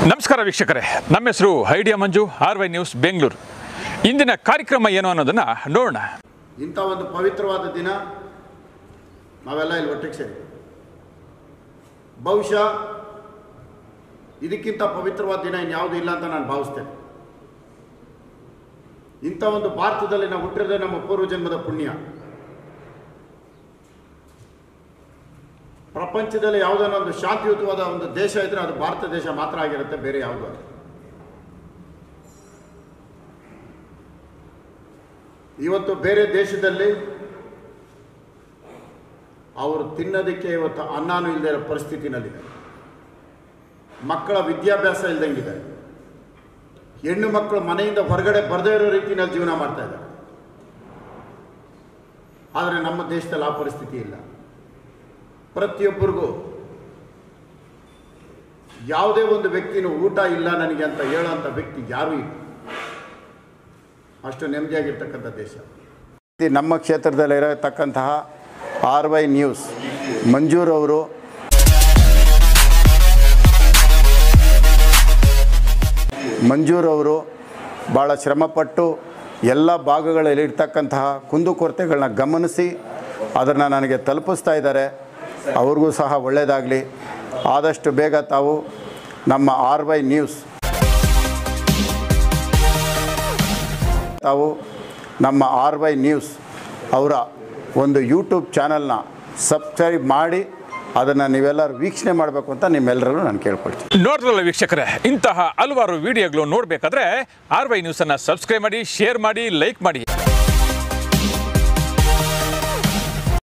ನಮಸ್ಕಾರ ವೀಕ್ಷಕರೇ ನಮ್ಮ ಹೆಸರು idea Manju R Y news Bengaluru ಇಂದಿನ ಕಾರ್ಯಕ್ರಮ ಏನು ಅನ್ನೋದನ್ನು ನೋಡೋಣ ಇಂಥ ಒಂದು ಪವಿತ್ರವಾದ ದಿನ ನಾವೆಲ್ಲ ಇಲ್ಲಿ ಒಟ್ಟಿಗೆ ಸೇರಿ ಬಹುಶಃ ಇದಕ್ಕಿಂತ ಪವಿತ್ರವಾದ ದಿನ ಇನ್ಯಾವುದೂ ಇಲ್ಲ ಅಂತ ನಾನು ಭಾವಿಸ್ತೇನೆ ಇಂಥ ಒಂದು ಭಾರತದಲ್ಲಿ ನಾವು ಹುಟ್ಟಿರೋದೇ ನಮ್ಮ ಪೂರ್ವಜನ್ಮದ ಪುಣ್ಯ ಪ್ರಪಂಚದಲ್ಲಿ ಯಾವುದಾನ ಒಂದು ಶಾಂತಿಯುತವಾದ ಒಂದು ದೇಶ ಇದ್ರೆ ಅದು ಭಾರತ ದೇಶ ಮಾತ್ರ ಆಗಿರುತ್ತೆ ಬೇರೆ ಯಾವುದೂ ಅಲ್ಲ ಇವತ್ತು ಬೇರೆ ದೇಶದಲ್ಲಿ ಅವರು ತಿನ್ನೋದಕ್ಕೆ ಇವತ್ತು ಅನ್ನನೂ ಇಲ್ಲದೆ ಇರೋ ಪರಿಸ್ಥಿತಿನಲ್ಲಿದೆ ಮಕ್ಕಳ ವಿದ್ಯಾಭ್ಯಾಸ ಇಲ್ದಂಗಿದೆ ಹೆಣ್ಣು ಮಕ್ಕಳು ಮನೆಯಿಂದ ಹೊರಗಡೆ ಬರದೇ ಇರೋ ರೀತಿಯಲ್ಲಿ ಜೀವನ ಮಾಡ್ತಾ ಇದ್ದಾರೆ ಆದರೆ ನಮ್ಮ ದೇಶದಲ್ಲಿ ಆ ಪರಿಸ್ಥಿತಿ ಇಲ್ಲ ಪ್ರತಿಯೊಬ್ಬರಿಗೂ ಯಾವುದೇ ಒಂದು ವ್ಯಕ್ತಿನೂ ಊಟ ಇಲ್ಲ ನನಗೆ ಅಂತ ಹೇಳೋಂಥ ವ್ಯಕ್ತಿ ಯಾರೂ ಇಲ್ಲ ಅಷ್ಟು ನೆಮ್ಮದಿಯಾಗಿರ್ತಕ್ಕಂಥ ದೇಶ ನಮ್ಮ ಕ್ಷೇತ್ರದಲ್ಲಿ ಇರತಕ್ಕಂತಹ ಆರ್ ವೈ ನ್ಯೂಸ್ ಮಂಜೂರವರು ಮಂಜೂರವರು ಭಾಳ ಶ್ರಮಪಟ್ಟು ಎಲ್ಲ ಭಾಗಗಳಲ್ಲಿ ಇರ್ತಕ್ಕಂತಹ ಕುಂದುಕೊರತೆಗಳನ್ನ ಗಮನಿಸಿ ಅದನ್ನು ನನಗೆ ತಲುಪಿಸ್ತಾ ಇದ್ದಾರೆ ಅವ್ರಿಗೂ ಸಹ ಒಳ್ಳೆಯದಾಗಲಿ ಆದಷ್ಟು ಬೇಗ ತಾವು ನಮ್ಮ ಆರ್ ವೈ ನ್ಯೂಸ್ ತಾವು ನಮ್ಮ ಆರ್ ವೈ ನ್ಯೂಸ್ ಅವರ ಒಂದು ಯೂಟ್ಯೂಬ್ ಚಾನಲ್ನ ಸಬ್ಸ್ಕ್ರೈಬ್ ಮಾಡಿ ಅದನ್ನು ನೀವೆಲ್ಲರೂ ವೀಕ್ಷಣೆ ಮಾಡಬೇಕು ಅಂತ ನಿಮ್ಮೆಲ್ಲರೂ ನಾನು ಕೇಳ್ಕೊಳ್ತೀನಿ ನೋಡಿದ್ರಲ್ಲ ವೀಕ್ಷಕರೇ ಇಂತಹ ಹಲವಾರು ವಿಡಿಯೋಗಳು ನೋಡಬೇಕಾದ್ರೆ ಆರ್ ವೈ ನ್ಯೂಸನ್ನು ಸಬ್ಸ್ಕ್ರೈಬ್ ಮಾಡಿ ಶೇರ್ ಮಾಡಿ ಲೈಕ್ ಮಾಡಿ